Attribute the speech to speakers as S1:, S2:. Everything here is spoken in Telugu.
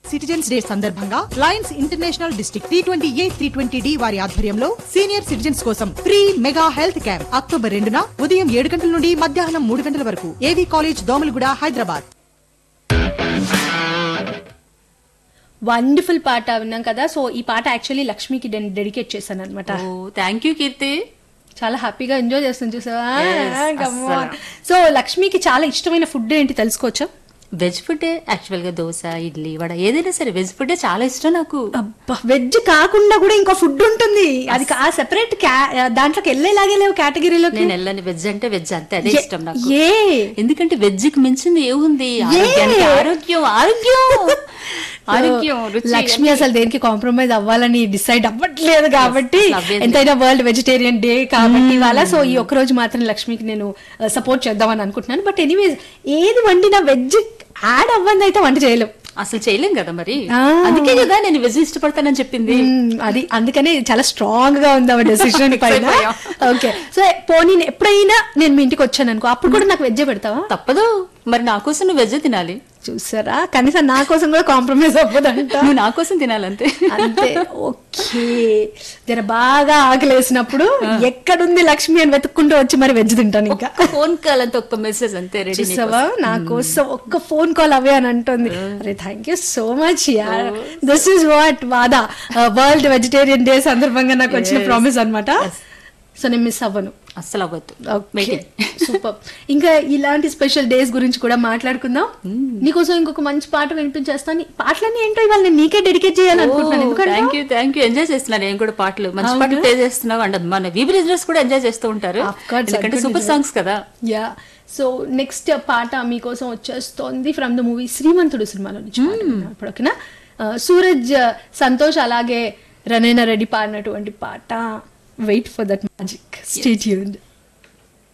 S1: సిటిజన్స్ డే సందర్భంగా Lions International district three twenty A three twenty D వారి ఆధ్వర్యంలో సీనియర్ సిటిజన్స్ కోసం free mega health camp October రెండున ఉదయం ఏడు గంటల నుండి మధ్యాహ్నం మూడు గంటల వరకు ఏవీ కాలేజ్ దోమలగూడ హైదరాబాద్
S2: వండర్ఫుల్ పాట విన్నాం కదా సో ఈ పాట యాక్చువల్లీ లక్ష్మికి నేను డెడికేట్ చేశాను అనమాట
S3: ఓ థ్యాంక్ యూ కీర్తి
S2: చాలా హ్యాపీగా ఎంజాయ్ చేస్తుంది చూసావా
S3: Yes,
S2: Come on.
S3: అస్సలు.
S2: సో లక్ష్మికి చాలా ఇష్టమైన ఫుడ్ ఏంటి తెలుసుకోవచ్చా
S3: వెజ్ ఫుడ్ యాక్చువల్ గా దోశ ఇడ్లీ వడ ఏదైనా సరే వెజ్ ఫుడ్ చాలా ఇష్టం నాకు
S2: అబ్బా వెజ్ కాకుండా కూడా ఇంకో ఫుడ్ ఉంటుంది అది ఆ సెపరేట్ దాంట్లోకి వెళ్ళేలాగే లేవు కేటగిరీలోకి
S3: నేను వెళ్ళని వెజ్ అంటే వెజ్ అంతే అదే
S2: ఏ-
S3: ఇష్టం నాకు
S2: ఏ
S3: ఎందుకంటే వెజ్ కి మించింది ఏముంది ఆరోగ్యానికి ఆరోగ్యం ఆరోగ్యం ఆరోగ్యం రుచి
S2: లక్ష్మి అసలు దేనికి కాంప్రమైజ్ అవ్వాలని డిసైడ్ అవ్వట్లేదు కాబట్టి
S3: అసలు అవ్వేది
S2: ఎంతైనా వరల్డ్ వెజిటేరియన్ డే కాబట్టి ఇవాళ సో ఈ ఒక్క రోజు మాత్రం లక్ష్మికి నేను సపోర్ట్ చేద్దామని అనుకుంటున్నాను బట్ ఎనీవేస్ ఏది వండినా వెజ్ యాడ్ అవ్వంది అయితే వంట చేయలేం
S3: అసలు చేయలేం కదా మరి
S2: ఆ.
S3: అందుకే కదా నేను వెజ్ ఇష్టపడతానని చెప్పింది
S2: మ్మ్, అది అందుకనే చాలా స్ట్రాంగ్ గా ఉంది ఆవిడ డెసిషన్ పైన
S3: అయిపోయాం.
S2: ఓకే సో పోనీ ఎప్పుడైనా నేను మీ ఇంటికి వచ్చాను అనుకో అప్పుడు కూడా నాకు వెజ్జే పెడతావా
S3: తప్పదు మరి నా కోసం నువ్వు వెజ్ తినాలి
S2: చూసారా కనీసం నా కోసం కూడా కాంప్రమైజ్ అవ్వదంట
S3: నువ్వు నా కోసం తినాలంతే
S2: అంతే ఓకే జర బాగా ఆకలేసినప్పుడు ఎక్కడుంది లక్ష్మి అని వెతుక్కుంటూ వచ్చి మరి వెజ్ తింటాను ఇంకా
S3: ఫోన్ కాల్ అంతే ఒక్క మెసేజ్ అంతే రెడీ
S2: చూసావా నా కోసం ఒక్క ఫోన్ కాల్ అవే అని అంటుంది అరే థ్యాంక్ యూ సో మచ్ యార్ దిస్ ఇస్ వాట్ వాదా వరల్డ్ వెజిటేరియన్ డే సందర్భంగా నాకు వచ్చిన
S3: Yes.
S2: ప్రామిస్ అన్నమాట
S3: Yes.
S2: సో నేను మిస్ అవ్వను
S3: అస్సలు అవ్వద్దు
S2: సూపర్ ఇంకా ఇలాంటి స్పెషల్ డేస్ గురించి కూడా మాట్లాడుకుందాం నీకోసం ఇంకొక మంచి పాట వినిపించేస్తాను ఈ పాటలన్నీ ఏంటో ఇవాళ నేను నీకే డెడికేట్ చేయాలనుకుంటున్నాను ఎందుకంటే
S3: thank you thank you enjoy చేస్తున్నాను నేను కూడా పాటలు మంచి పాటలు ప్లే చేస్తున్నావు అండ్ మన వీబీ లిజనర్స్ కూడా ఎంజాయ్ చేస్తూ ఉంటారు
S2: Of course,
S3: ఎందుకంటే
S2: good
S3: సూపర్
S2: listeners.
S3: సాంగ్స్ కదా
S2: యా సో నెక్స్ట్ పాట మీకోసం వచ్చేస్తోంది ఫ్రమ్ ద మూవీ శ్రీమంతుడు సినిమాలో నుంచి పాట విన్నాం ఇప్పుడు ఓకేనా ఆ, సూరజ్ సంతోష్ అలాగే రనేన రెడ్డి పాడినటువంటి పాట wait for that magic stay యూన్